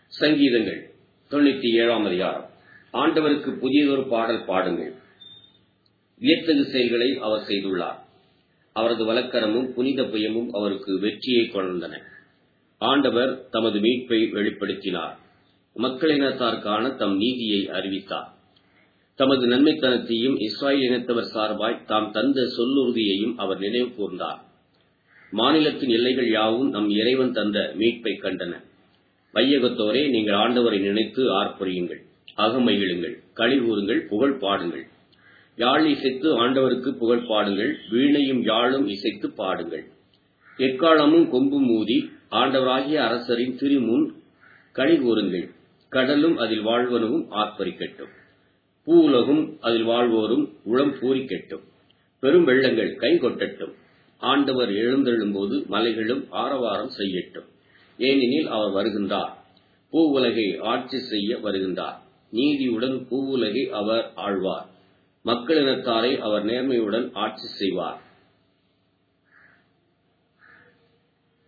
சங்கீதங்கள் தொண்ணூத்தி ஏழாம் அதிகாரம் ஆண்டவருக்கு புதியதொரு பாடல் பாடுங்கள் வியத்தகு செயல்களை அவர் செய்துள்ளார் அவரது வலக்கரமும் புனித புயமும் அவருக்கு வெற்றியை கொணர்ந்தன ஆண்டவர் தமது மீட்பை வெளிப்படுத்தினார் மக்களினத்தார்க்கான தம் நீதியை அறிவித்தார் தமது நன்மைத்தனத்தையும் இஸ்ராயல் இனத்தவர் சார்பாய் தாம் தந்த சொல்லுறுதியையும் அவர் நினைவு கூர்ந்தார் மாநிலத்தின் எல்லைகள் யாவும் நம் இறைவன் தந்த மீட்பை கண்டன வையகத்தோரே நீங்கள் ஆண்டவரை நினைத்து ஆர்ப்பரியுங்கள் அகமகிழுங்கள் களி கூறுங்கள் புகழ் பாடுங்கள் யாழ் இசைத்து ஆண்டவருக்கு புகழ் பாடுங்கள் வீணையும் யாழும் இசைத்து பாடுங்கள் எக்காலமும் கொம்பும் ஊதி ஆண்டவராகிய அரசரின் திருமுன் களி கூறுங்கள் கடலும் அதில் வாழ்வனவும் ஆர்ப்பரிக்கட்டும் பூவுலகும் அதில் வாழ்வோரும் உளம் பூரிக்கட்டும் பெரும் வெள்ளங்கள் கை கொட்டட்டும் ஆண்டவர் எழுந்தெழும்போது மலைகளும் ஆரவாரம் செய்யட்டும் ஏனெனில் அவர் வருகின்றார் பூவுலகை ஆட்சி செய்ய வருகின்றார் நீதியுடன் பூவுலகை அவர் ஆழ்வார் மக்களினத்தாரை அவர் நேர்மையுடன் ஆட்சி செய்வார்